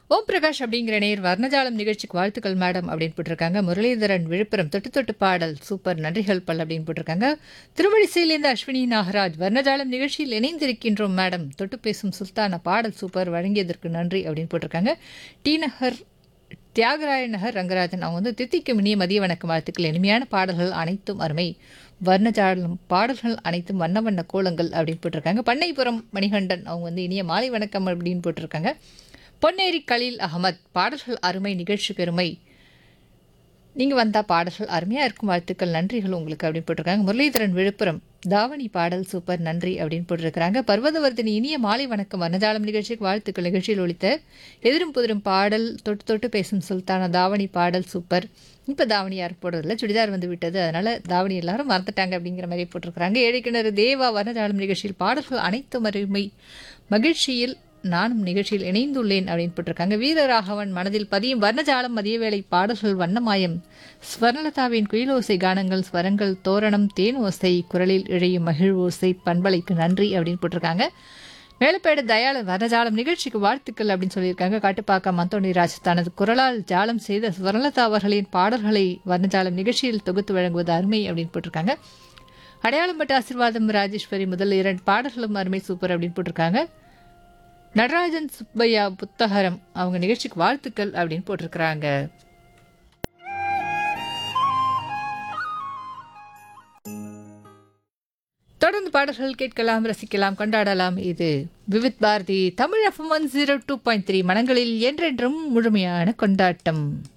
ஓம் பிரகாஷ் அப்படிங்கிற நேர் வர்ணஜாலம் நிகழ்ச்சிக்கு வாழ்த்துக்கள் மேடம் அப்படின்னு போட்டிருக்காங்க முரளிதரன் விழுப்புரம் தொட்டு தொட்டு பாடல் சூப்பர் நன்றிகள் பல் அப்படின்னு போட்டிருக்காங்க திருவழிசையிலேருந்து அஸ்வினி நாகராஜ் வர்ணஜாலம் நிகழ்ச்சியில் இணைந்திருக்கின்றோம் மேடம் தொட்டு பேசும் சுல்தான பாடல் சூப்பர் வழங்கியதற்கு நன்றி அப்படின்னு போட்டிருக்காங்க டி நகர் தியாகராய நகர் ரங்கராஜன் அவங்க வந்து தித்திக்கும் இனிய மதிய வணக்கம் வாழ்த்துக்கள் இனிமையான பாடல்கள் அனைத்தும் அருமை வர்ணஜாலம் பாடல்கள் அனைத்தும் வண்ண வண்ண கோலங்கள் அப்படின்னு போட்டிருக்காங்க பண்ணைப்புறம் மணிகண்டன் அவங்க வந்து இனிய மாலை வணக்கம் அப்படின்னு போட்டிருக்காங்க பொன்னேரி கலீல் அகமத் பாடல்கள் அருமை நிகழ்ச்சி பெருமை நீங்கள் வந்தால் பாடல்கள் அருமையாக இருக்கும் வாழ்த்துக்கள் நன்றிகள் உங்களுக்கு அப்படின்னு போட்டிருக்காங்க முரளிதரன் விழுப்புரம் தாவணி பாடல் சூப்பர் நன்றி அப்படின்னு போட்டிருக்கிறாங்க பர்வதவர்தினி இனிய மாலை வணக்கம் வர்ணஜாலம் நிகழ்ச்சிக்கு வாழ்த்துக்கள் நிகழ்ச்சியில் ஒழித்த எதிரும் புதிரும் பாடல் தொட்டு தொட்டு பேசும் சுல்தானா தாவணி பாடல் சூப்பர் இப்போ தாவணி யாரும் போடுறதில்ல சுடிதார் வந்து விட்டது அதனால் தாவணி எல்லாரும் மறந்துட்டாங்க அப்படிங்கிற மாதிரி போட்டிருக்கிறாங்க ஏழை கிணறு தேவா வர்ணஜாலம் நிகழ்ச்சியில் பாடல்கள் அனைத்தும் அருமை மகிழ்ச்சியில் நானும் நிகழ்ச்சியில் இணைந்துள்ளேன் அப்படின்னு போட்டிருக்காங்க வீரராகவன் மனதில் பதியும் வர்ணஜாலம் மதிய வேளை பாடல்கள் வண்ணமாயம் ஸ்வர்ணலதாவின் குயிலோசை கானங்கள் ஸ்வரங்கள் தோரணம் தேன் ஓசை குரலில் இழையும் மகிழ்வோசை பண்பலைக்கு நன்றி அப்படின்னு போட்டிருக்காங்க மேலப்பேடு தயாளன் வர்ணஜாலம் நிகழ்ச்சிக்கு வாழ்த்துக்கள் அப்படின்னு சொல்லியிருக்காங்க காட்டுப்பாக்கம் அந்தோணி ராஜ் தனது குரலால் ஜாலம் செய்த ஸ்வர்ணலதா அவர்களின் பாடல்களை வர்ணஜாலம் நிகழ்ச்சியில் தொகுத்து வழங்குவது அருமை அப்படின்னு போட்டிருக்காங்க அடையாளம் பட்ட ஆசிர்வாதம் ராஜேஸ்வரி முதல் இரண்டு பாடல்களும் அருமை சூப்பர் அப்படின்னு போட்டிருக்காங்க நடராஜன் சுப்பையா புத்தகரம் அவங்க நிகழ்ச்சிக்கு வாழ்த்துக்கள் அப்படின்னு போட்டிருக்கிறாங்க தொடர்ந்து பாடல்கள் கேட்கலாம் ரசிக்கலாம் கொண்டாடலாம் இது Vividh Bharati Tamil FM one zero two point three மனங்களில் என்றென்றும் முழுமையான கொண்டாட்டம்